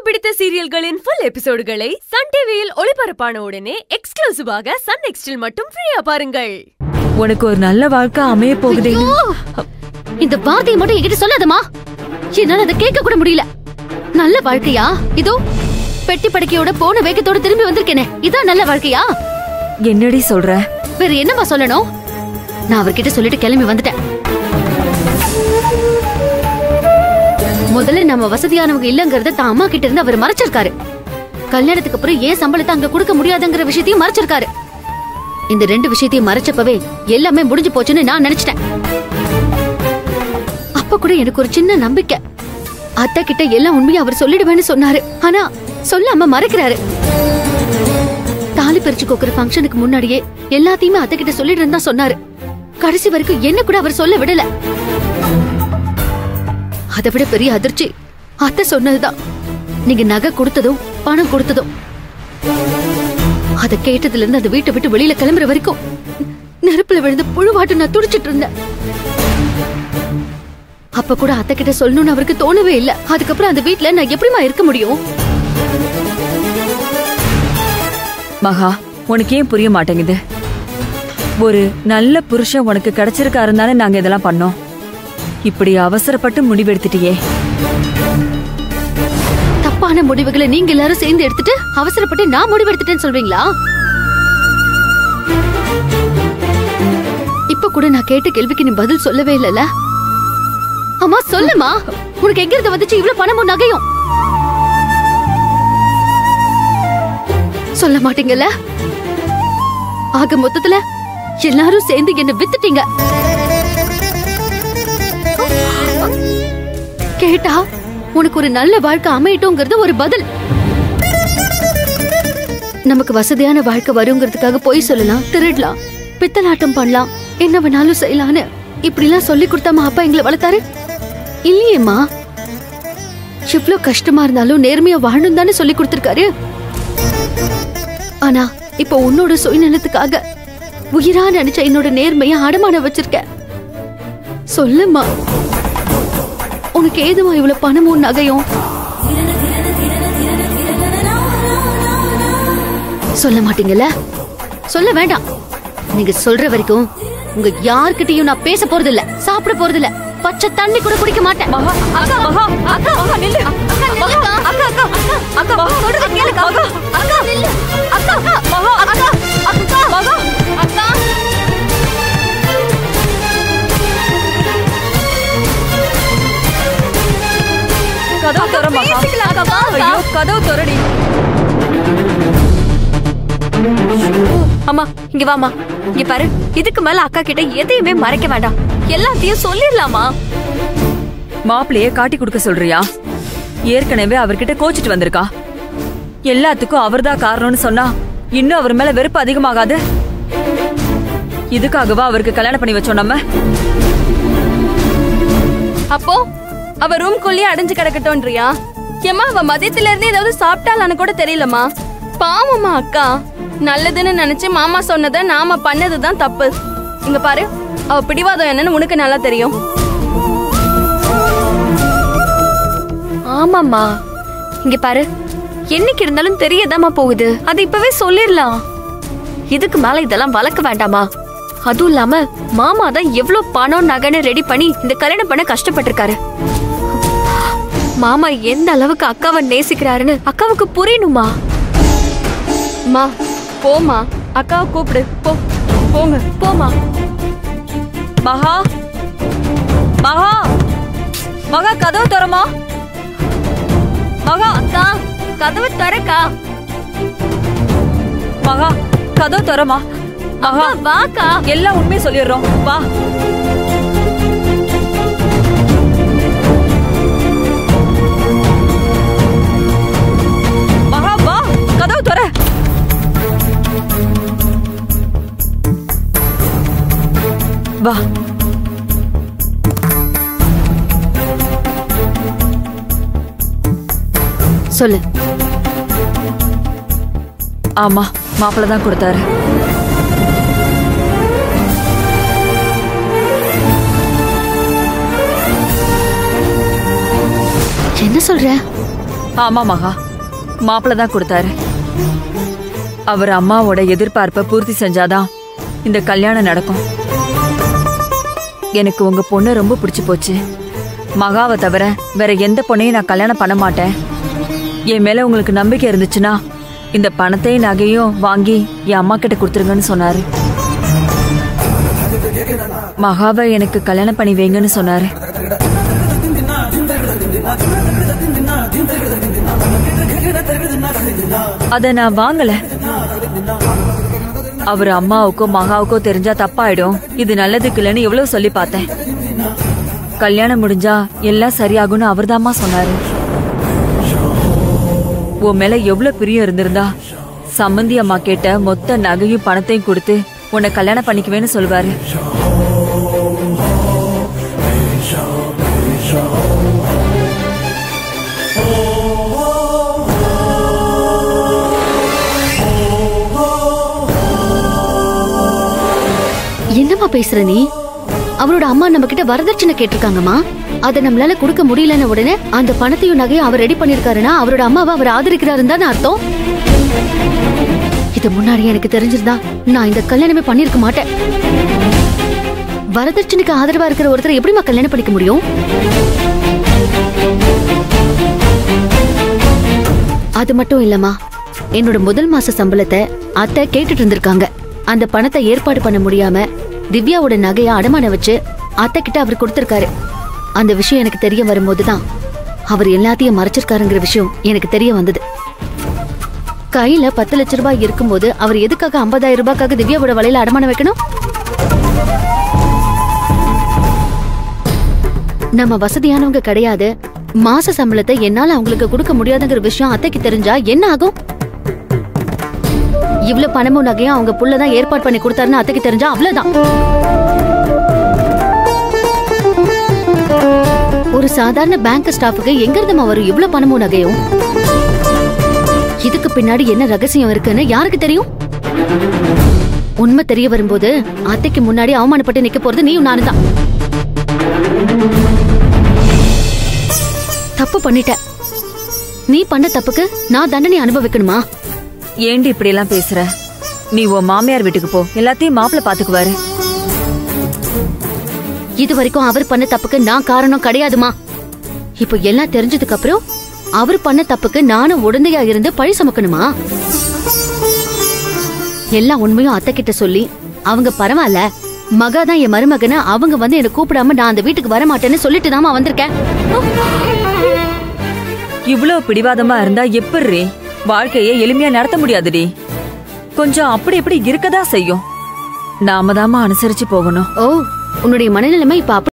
பிடித்த சீரியல்களின் full எபிசோடுகளை Sun டிவியில் ஒளிபரப்பான உடனே எக்ஸ்க்ளூசிவாக சன் நெக்ஸ்டில் மட்டும் ஃப்ரீயா பாருங்கள் உனக்கு ஒரு நல்ல வாழ்க்கை அமைய போகுதே ஐயோ! இந்த வார்த்தையை மட்டும் என்கிட்ட சொல்லாதம்மா என்னால அதை கேட்க கூட முடியல நல்ல வாழ்க்கையா இதோ பெட்டி படுக்கையோட போன வேகத்தோட திரும்பி வந்திருக்கேனே இதான் நல்ல வாழ்க்கையா என்னடி சொல்ற வேற என்னம்மா சொல்லணும் நான் அவர்கிட்ட சொல்லிட்டு கிளம்பி வந்துட்டேன் முதல்ல நம்ம வசதியானவங்க இல்லங்கறத தான் அம்மா கிட்ட இருந்து அவர் மறைச்சிருக்காரு கல்யாணத்துக்கு அப்புறம் ஏன் சம்பளத்தை அங்க கொடுக்க முடியாதுங்கிற விஷயத்தையும் மறைச்சிருக்காரு இந்த ரெண்டு விஷயத்தையும் மறைச்சப்பவே எல்லாமே முடிஞ்சு போச்சுன்னு நான் நினைச்சிட்டேன் அப்ப கூட எனக்கு ஒரு சின்ன நம்பிக்கை அத்தை கிட்ட எல்லாம் உண்மையை அவர் சொல்லிடுவேன்னு சொன்னாரு ஆனா சொல்லாம மறைக்கிறாரு தாலி பிரிச்சு கோக்குற ஃபங்க்ஷனுக்கு முன்னாடியே எல்லாத்தையுமே அத்தை கிட்ட சொல்லிடுறேன்னு தான் சொன்னாரு கடைசி வரைக்கும் என்ன கூட அவர் சொல்ல விடல அதை விட பெரிய அதிர்ச்சி அத்தை சொன்னதுதான் நீங்க நகை கொடுத்ததும் பணம் கொடுத்ததும் அதை கேட்டதுல இருந்து அந்த வீட்டை விட்டு வெளியில கிளம்புற வரைக்கும் நெருப்புல விழுந்து புழுவாட்டு நான் துடிச்சிட்டு இருந்தேன் அப்ப கூட அத்தை கிட்ட சொல்லணும்னு அவருக்கு தோணவே இல்ல அதுக்கப்புறம் அந்த வீட்ல நான் எப்படிமா இருக்க முடியும் மகா உனக்கு ஏன் புரிய மாட்டேங்குது ஒரு நல்ல புருஷன் உனக்கு கிடைச்சிருக்காருந்தானே நாங்க இதெல்லாம் பண்ணோம் இப்படி அவசரப்பட்டு முடிவெடுத்துட்டியே தப்பான முடிவுகளை நீங்க எல்லாரும் சேர்ந்து எடுத்துட்டு அவசரப்பட்டு நான் முடிவெடுத்துட்டேன்னு சொல்வீங்களா இப்ப கூட நான் கேட்ட கேள்விக்கு நீ பதில் சொல்லவே இல்லல அம்மா சொல்லுமா உனக்கு எங்க இருந்து வந்துச்சு இவ்வளவு பணமும் நகையும் சொல்ல மாட்டீங்கல்ல ஆக மொத்தத்துல எல்லாரும் சேர்ந்து என்ன வித்துட்டீங்க கேட்டா உனக்கு ஒரு நல்ல வாழ்க்கை அமையட்டும்ங்கிறது ஒரு பதில் நமக்கு வசதியான வாழ்க்கை வருங்கிறதுக்காக பொய் சொல்லலாம் திருடலாம் பித்தலாட்டம் பண்ணலாம் என்ன வேணாலும் செய்யலான்னு இப்படிலாம் சொல்லி கொடுத்தாமா அப்பா எங்களை வளர்த்தாரு இல்லையேம்மா எவ்வளவு கஷ்டமா இருந்தாலும் நேர்மையா வாழணும் தானே சொல்லி கொடுத்திருக்காரு ஆனா இப்ப உன்னோட சுயநலத்துக்காக உயிரா நினைச்ச என்னோட நேர்மைய அடமான வச்சிருக்க சொல்லுமா உனக்கு ஏதுமா இவ்வளவு பணமும் நகையும் சொல்ல மாட்டீங்கல்ல சொல்ல வேண்டாம் நீங்க சொல்ற வரைக்கும் உங்க யார்கிட்டயும் நான் பேச போறது இல்ல சாப்பிட போறது இல்ல பச்சை தண்ணி கூட குடிக்க மாட்டேன் அக்கா மகா அக்கா மகா நில்லு அக்கா அக்கா அக்கா அக்கா மகா சொல்றது கேளுக்கா மகா அக்கா நில்லு அக்கா அக்கா மகா அக்கா அக்கா மகா அக்கா கதவு தர மகா ஐயோ கதவு தரடி அம்மா இங்க வாமா இங்க பாரு இதுக்கு மேல அக்கா கிட்ட எதையுமே மறைக்க வேண்டாம் எல்லாத்தையும் சொல்லிடலாமா மாப்பிளைய காட்டி கொடுக்க சொல்றியா ஏற்கனவே அவர்கிட்ட கோச்சிட்டு வந்திருக்கா எல்லாத்துக்கும் அவர்தான் காரணம்னு சொன்னா இன்னும் அவர் மேல வெறுப்பு அதிகமாகாது இதுக்காகவா அவருக்கு கல்யாணம் பண்ணி வச்சோம் நம்ம அப்போ அவ ரூம்குள்ளேயே அடைஞ்சு கிடக்கட்டோன்றியா ஏம்மா அவ மதியத்துல இருந்து ஏதாவது சாப்பிட்டாளான்னு கூட தெரியலம்மா பாவம்மா அக்கா நல்லதுன்னு நினைச்சு மாமா சொன்னதை நாம பண்ணதுதான் தப்பு இங்க பாரு அவ பிடிவாதம் என்னன்னு உனக்கு நல்லா தெரியும் ஆமாம்மா இங்க பாரு என்னைக்கு இருந்தாலும் தெரியதாம்மா போகுது அது இப்பவே சொல்லிடலாம் இதுக்கு மேல இதெல்லாம் வளர்க்க வேண்டாமா அதுவும் இல்லாம மாமா தான் எவ்வளவு பணம் நகைன்னு ரெடி பண்ணி இந்த கல்யாணம் பண்ண கஷ்டப்பட்டிருக்காரு மாமா எந்த அளவுக்கு அக்காவை நேசிக்கிறாருன்னு அக்காவுக்கு புரியணுமா அம்மா போம்மா அக்காவை கூப்பிடு போ போங்க போமா மகா மகா மகா கதவு தரமா மகா அக்கா கதவை திறக்கா மகா கதவு தரமா மகா வாக்கா எல்லாம் உண்மையை சொல்லிடுறோம் வா மகா வா கதவு தர வா சொல்லு ஆமா மாப்பிள்ள தான் கொடுத்தாரு என்ன சொல்ற ஆமா மகா மாப்பிள்ள தான் கொடுத்தாரு அவர் அம்மாவோட எதிர்பார்ப்பை பூர்த்தி செஞ்சாதான் இந்த கல்யாணம் நடக்கும் எனக்கு உங்க பொண்ணு ரொம்ப பிடிச்சு போச்சு மகாவை தவிர வேற எந்த பொண்ணையும் நான் கல்யாணம் பண்ண மாட்டேன் என் மேல உங்களுக்கு நம்பிக்கை இருந்துச்சுன்னா இந்த பணத்தையும் நகையும் வாங்கி என் அம்மா கிட்ட கொடுத்துருங்கன்னு சொன்னாரு மகாவை எனக்கு கல்யாணம் பண்ணி வைங்கன்னு சொன்னாரு அத நான் வாங்கல அவர் அம்மாவுக்கோ மகாவுக்கோ தெரிஞ்சா தப்பாயிடும் இது நல்லதுக்கு இல்லைன்னு எவ்வளவு சொல்லி பார்த்தேன் கல்யாணம் முடிஞ்சா எல்லாம் சரியாகும்னு அவர்தாம்மா சொன்னாரு உன் மேல எவ்வளவு பிரியம் இருந்திருந்தா சம்மந்தி அம்மா கேட்ட மொத்த நகையும் பணத்தையும் கொடுத்து உன்னை கல்யாணம் பண்ணிக்குவேன்னு சொல்லுவாரு என்னம்மா பேசுற நீ அவரோட அம்மா நம்ம கிட்ட வரதட்சணை கேட்டிருக்காங்கம்மா அதை நம்மளால கொடுக்க முடியலன்னு உடனே அந்த பணத்தையும் நகையும் அவர் ரெடி பண்ணிருக்காருன்னா அவரோட அம்மாவை அவர் ஆதரிக்கிறாருன்னு தானே அர்த்தம் இது முன்னாடி எனக்கு தெரிஞ்சிருந்தா நான் இந்த கல்யாணமே பண்ணிருக்க மாட்டேன் வரதட்சணைக்கு ஆதரவா இருக்கிற ஒருத்தரை எப்படிம்மா கல்யாணம் பண்ணிக்க முடியும் அது மட்டும் இல்லம்மா என்னோட முதல் மாச சம்பளத்தை அத்தை கேட்டுட்டு இருந்திருக்காங்க அந்த பணத்தை ஏற்பாடு பண்ண முடியாம திவ்யாவோட நகைய அடமான வச்சு அத்தை கிட்ட அவர் கொடுத்திருக்காரு அந்த விஷயம் எனக்கு தெரிய வரும்போதுதான் அவர் எல்லாத்தையும் மறைச்சிருக்காருங்கிற விஷயம் எனக்கு தெரிய வந்தது கையில பத்து லட்ச ரூபாய் இருக்கும்போது அவர் எதுக்காக ஐம்பதாயிரம் ரூபாய்க்காக திவ்யாவோட வலையில அடமானம் வைக்கணும் நம்ம வசதியானவங்க கிடையாது மாச சம்பளத்தை என்னால அவங்களுக்கு கொடுக்க முடியாதுங்கிற விஷயம் அத்தைக்கு தெரிஞ்சா என்ன ஆகும் இவ்ளோ பணமும் நகையும் அவங்க புள்ளதான் ஏற்பாடு பண்ணி கொடுத்தாருன்னு அத்தைக்கு தெரிஞ்சா அவ்வளவுதான் ஒரு சாதாரண பேங்க் ஸ்டாஃபுக்கு எங்க இருந்துமா வரும் இவ்ளோ பணமும் நகையும் இதுக்கு பின்னாடி என்ன ரகசியம் இருக்குன்னு யாருக்கு தெரியும் உண்மை தெரிய வரும்போது அத்தைக்கு முன்னாடி அவமானப்பட்டு நிக்க போறது நீயும் நானும் தான் தப்பு பண்ணிட்ட நீ பண்ண தப்புக்கு நான் தண்டனை அனுபவிக்கணுமா ஏண்டி இப்படி எல்லாம் பேசுற நீ உன் மாமியார் வீட்டுக்கு போ எல்லாத்தையும் மாப்பிள்ள பாத்துக்குவாரு இது வரைக்கும் அவர் பண்ண தப்புக்கு நான் காரணம் கிடையாதுமா இப்போ எல்லாம் தெரிஞ்சதுக்கு அப்புறம் அவர் பண்ண தப்புக்கு நானும் உடந்தையா இருந்து பழி சுமக்கணுமா எல்லா உண்மையும் அத்தை கிட்ட சொல்லி அவங்க பரவாயில்ல மகா தான் என் மருமகனை அவங்க வந்து என்ன கூப்பிடாம நான் அந்த வீட்டுக்கு வர மாட்டேன்னு சொல்லிட்டு தாமா வந்திருக்கேன் இவ்வளவு பிடிவாதமா இருந்தா எப்படி வாழ்க்கையை எளிமையா நடத்த முடியாதுடி கொஞ்சம் அப்படி இப்படி இருக்கதா செய்யும் நாம தாமா அனுசரிச்சு போகணும் ஓ உன்னுடைய மனநிலைமை இப்ப அப்படி